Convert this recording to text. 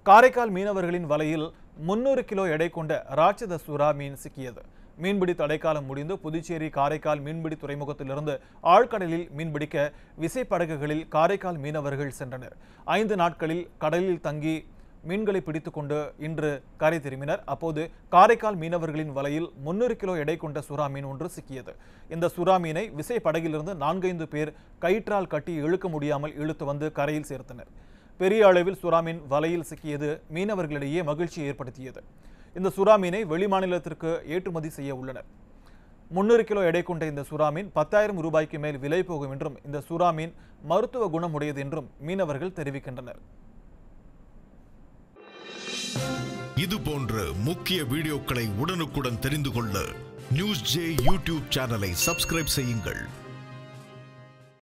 காரைக்கால் மீனவர்களின் வலையில் முன்னூறு கிலோ எடை கொண்ட ராட்சத சுறா மீன் சிக்கியது மீன்பிடி தடைக்காலம் முடிந்து புதுச்சேரி காரைக்கால் மீன்பிடி துறைமுகத்திலிருந்து ஆழ்கடலில் மீன்பிடிக்க விசைப்படகுகளில் காரைக்கால் மீனவர்கள் சென்றனர் ஐந்து நாட்களில் கடலில் தங்கி மீன்களை பிடித்துக்கொண்டு இன்று கரை திரும்பினர் அப்போது காரைக்கால் மீனவர்களின் வலையில் முன்னூறு கிலோ எடை கொண்ட சுறா மீன் ஒன்று சிக்கியது இந்த சுறா மீனை விசை படகிலிருந்து நான்கைந்து பேர் கயிற்றால் கட்டி இழுக்க முடியாமல் இழுத்து வந்து கரையில் சேர்த்தனர் பெரிய அளவில் சுறா மீன் வலையில் சிக்கியது மீனவர்களிடையே மகிழ்ச்சியை ஏற்படுத்தியது இந்த சுறா மீனை வெளிமாநிலத்திற்கு ஏற்றுமதி செய்ய உள்ளனர் முன்னூறு கிலோ எடை கொண்ட இந்த சுறா மீன் பத்தாயிரம் ரூபாய்க்கு மேல் விலை போகும் என்றும் இந்த சுறா மீன் மருத்துவ குணம் உடையது என்றும் மீனவர்கள் தெரிவிக்கின்றனர் இது போன்ற முக்கிய வீடியோக்களை உடனுக்குடன் தெரிந்து கொள்ள நியூஸ் ஜே யூடியூப் சேனலை சப்ஸ்கிரைப் செய்யுங்கள்